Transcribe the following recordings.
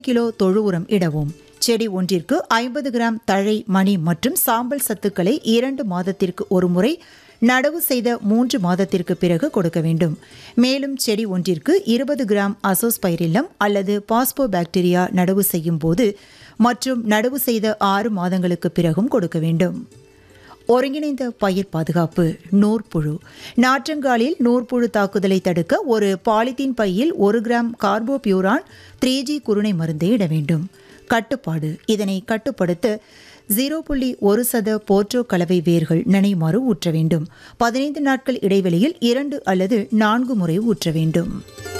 kilo தொழு உரம் இடவும் செடி ஒன்றிற்கு ஐம்பது கிராம் தழை மணி மற்றும் சாம்பல் சத்துக்களை இரண்டு மாதத்திற்கு ஒருமுறை நடவு செய்த மூன்று மாதத்திற்கு பிறகு கொடுக்க வேண்டும் மேலும் செடி ஒன்றிற்கு இருபது கிராம் அசோஸ்பைரில்லம் அல்லது பாஸ்போ பாக்டீரியா நடவு செய்யும் போது மற்றும் நடவு செய்த ஆறு மாதங்களுக்கு பிறகும் கொடுக்க வேண்டும் ஒருங்கிணைந்த பயிர் பாதுகாப்பு நூற்புழு நாற்றங்காலில் நூற்புழு தாக்குதலை தடுக்க ஒரு பாலித்தீன் பையில் ஒரு கிராம் கார்போபியூரான் த்ரீ ஜி குருணை மருந்தை இட வேண்டும் கட்டுப்பாடு இதனை கட்டுப்படுத்த ஜீரோ புள்ளி ஒரு சத போர்ட்ரோ கலவை வேர்கள் நனையுமாறு ஊற்ற வேண்டும் பதினைந்து நாட்கள் இடைவெளியில் இரண்டு அல்லது நான்கு முறை ஊற்ற வேண்டும்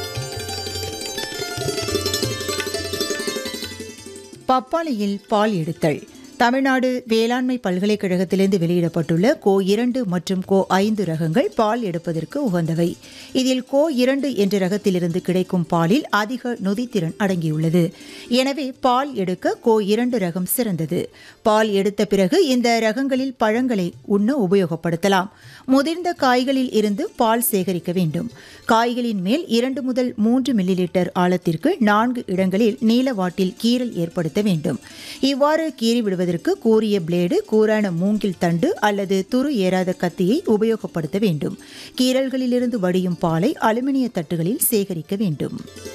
பப்பாளியில் பால் எடுத்தல் தமிழ்நாடு வேளாண்மை பல்கலைக்கழகத்திலிருந்து வெளியிடப்பட்டுள்ள கோ இரண்டு மற்றும் கோ ஐந்து ரகங்கள் பால் எடுப்பதற்கு உகந்தவை இதில் கோ இரண்டு என்ற ரகத்திலிருந்து கிடைக்கும் பாலில் அதிக நொதித்திறன் அடங்கியுள்ளது எனவே பால் எடுக்க கோ இரண்டு ரகம் சிறந்தது பால் எடுத்த பிறகு இந்த ரகங்களில் பழங்களை உண்ண உபயோகப்படுத்தலாம் முதிர்ந்த காய்களில் இருந்து பால் சேகரிக்க வேண்டும் காய்களின் மேல் இரண்டு முதல் மூன்று மில்லி லிட்டர் ஆழத்திற்கு நான்கு இடங்களில் நீலவாட்டில் கீறல் ஏற்படுத்த வேண்டும் இவ்வாறு கீறி விடுவதற்கு கூரிய பிளேடு கூரான மூங்கில் தண்டு அல்லது துரு ஏறாத கத்தியை உபயோகப்படுத்த வேண்டும் கீறல்களிலிருந்து வடியும் பாலை அலுமினிய தட்டுகளில் சேகரிக்க வேண்டும்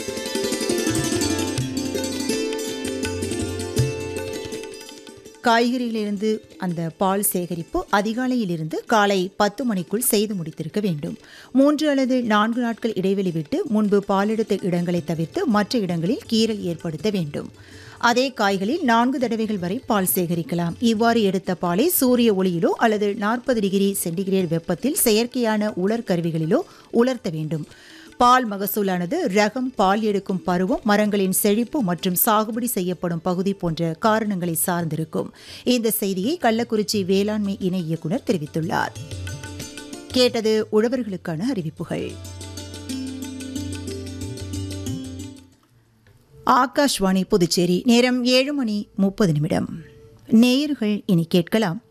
காய்கறியிலிருந்து அந்த பால் சேகரிப்பு அதிகாலையிலிருந்து காலை பத்து மணிக்குள் செய்து முடித்திருக்க வேண்டும் மூன்று அல்லது நான்கு நாட்கள் இடைவெளி விட்டு முன்பு பாலெடுத்த இடங்களை தவிர்த்து மற்ற இடங்களில் கீறல் ஏற்படுத்த வேண்டும் அதே காய்களில் நான்கு தடவைகள் வரை பால் சேகரிக்கலாம் இவ்வாறு எடுத்த பாலை சூரிய ஒளியிலோ அல்லது நாற்பது டிகிரி சென்டிகிரேட் வெப்பத்தில் செயற்கையான உலர் கருவிகளிலோ உலர்த்த வேண்டும் பால் மகசூலானது ரகம் பால் எடுக்கும் பருவம் மரங்களின் செழிப்பு மற்றும் சாகுபடி செய்யப்படும் பகுதி போன்ற காரணங்களை சார்ந்திருக்கும் இந்த செய்தியை கள்ளக்குறிச்சி வேளாண்மை இணை இயக்குநர் தெரிவித்துள்ளார் கேட்டது உழவர்களுக்கான அறிவிப்புகள் ஆகாஷ்வாணி புதுச்சேரி நேரம் ஏழு மணி முப்பது நிமிடம் நேயர்கள் இனி கேட்கலாம்